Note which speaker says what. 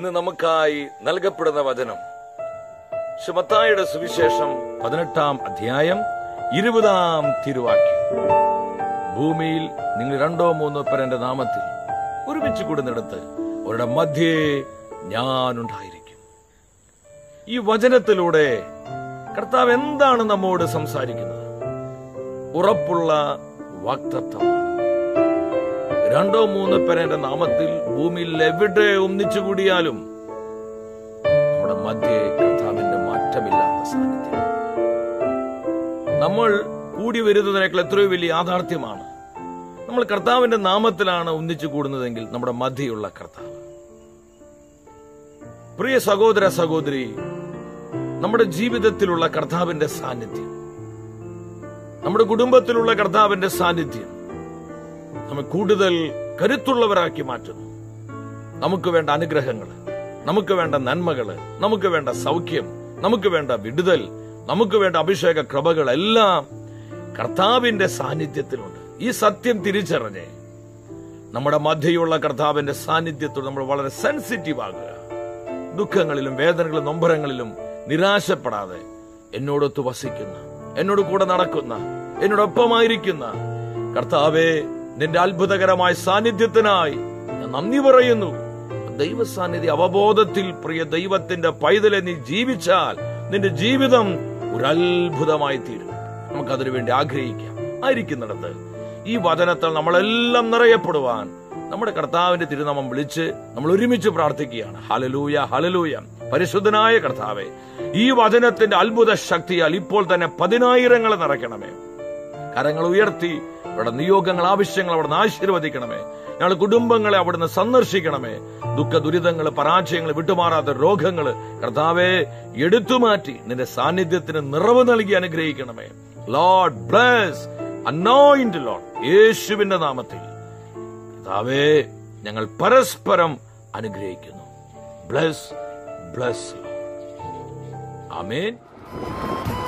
Speaker 1: ഇന്ന് നമുക്കായി നൽകപ്പെടുന്ന വചനം ശുമത്തായുടെ സുവിശേഷം പതിനെട്ടാം അധ്യായം ഇരുപതാം തിരുവാക്യം ഭൂമിയിൽ നിങ്ങൾ രണ്ടോ മൂന്നോ പേർ എന്റെ നാമത്തിൽ ഒരുമിച്ച് കൂടുന്നിടത്ത് അവരുടെ മധ്യേ ഞാനുണ്ടായിരിക്കും ഈ വചനത്തിലൂടെ കർത്താവ് എന്താണ് നമ്മോട് സംസാരിക്കുന്നത് ഉറപ്പുള്ള വാക്തത്വമാണ് രണ്ടോ മൂന്നോ പേർ എന്റെ നാമത്തിൽ ഭൂമിയിൽ എവിടെ ഒന്നിച്ചു കൂടിയാലും നമ്മുടെ മധ്യേ കർത്താവിന്റെ മാറ്റമില്ലാത്ത സാന്നിധ്യം നമ്മൾ കൂടി വരുന്നതിനേക്കാൾ എത്രയോ വലിയ യാഥാർത്ഥ്യമാണ് നമ്മൾ കർത്താവിന്റെ നാമത്തിലാണ് ഒന്നിച്ചു കൂടുന്നതെങ്കിൽ നമ്മുടെ മധ്യയുള്ള കർത്താവ് പ്രിയ സഹോദര സഹോദരി നമ്മുടെ ജീവിതത്തിലുള്ള കർത്താവിന്റെ സാന്നിധ്യം നമ്മുടെ കുടുംബത്തിലുള്ള കർത്താവിന്റെ സാന്നിധ്യം നമ്മെ കൂടുതൽ കരുത്തുള്ളവരാക്കി മാറ്റുന്നു നമുക്ക് വേണ്ട അനുഗ്രഹങ്ങൾ നമുക്ക് വേണ്ട നന്മകള് നമുക്ക് വേണ്ട സൗഖ്യം നമുക്ക് വേണ്ട വിടുതൽ നമുക്ക് വേണ്ട അഭിഷേക കൃപകൾ എല്ലാം കർത്താവിന്റെ സാന്നിധ്യത്തിലുണ്ട് ഈ സത്യം തിരിച്ചറിഞ്ഞ് നമ്മുടെ മധ്യയുള്ള കർത്താവിന്റെ സാന്നിധ്യത്തോട് നമ്മൾ വളരെ സെൻസിറ്റീവ് ആകുക ദുഃഖങ്ങളിലും വേദനകളിലും നൊമ്പരങ്ങളിലും നിരാശപ്പെടാതെ എന്നോടൊത്ത് വസിക്കുന്ന എന്നോട് കൂടെ നടക്കുന്ന എന്നോടൊപ്പമായിരിക്കുന്ന കർത്താവെ നിന്റെ അത്ഭുതകരമായ സാന്നിധ്യത്തിനായി ഞാൻ നന്ദി പറയുന്നു ദൈവ സാന്നിധ്യ അവബോധത്തിൽ പ്രിയ ദൈവത്തിന്റെ പൈതലെ നീ ജീവിച്ചാൽ നിന്റെ ജീവിതം ഒരു അത്ഭുതമായി തീരും നമുക്കതിനു വേണ്ടി ആഗ്രഹിക്കാം ആയിരിക്കുന്നിടത്ത് ഈ വചനത്താൽ നമ്മളെല്ലാം നിറയപ്പെടുവാൻ നമ്മുടെ കർത്താവിന്റെ തിരുനാമം വിളിച്ച് നമ്മൾ ഒരുമിച്ച് പ്രാർത്ഥിക്കുകയാണ് ഹലലൂയ ഹലലൂയ പരിശുദ്ധനായ കർത്താവെ ഈ വചനത്തിന്റെ അത്ഭുത ശക്തിയാൽ ഇപ്പോൾ തന്നെ പതിനായിരങ്ങളെ നിറയ്ക്കണമേ കരങ്ങൾ ഉയർത്തി ഇവിടെ നിയോഗങ്ങൾ ആവശ്യങ്ങൾ അവിടുന്ന് ആശീർവദിക്കണമേ ഞങ്ങളുടെ കുടുംബങ്ങളെ അവിടുന്ന് സന്ദർശിക്കണമേ ദുഃഖ ദുരിതങ്ങൾ പരാജയങ്ങൾ വിട്ടുമാറാത്ത രോഗങ്ങൾ കർത്താവെ എടുത്തുമാറ്റി നിന്റെ സാന്നിധ്യത്തിന് നിറവ് നൽകി അനുഗ്രഹിക്കണമേ ലോർഡ് ബ്ലസ് അനോയിന്റ് ലോർഡ് യേശുവിന്റെ നാമത്തിൽ കർത്താവേ ഞങ്ങൾ പരസ്പരം അനുഗ്രഹിക്കുന്നു ബ്ലസ് ബ്ലസ് ആമേൻ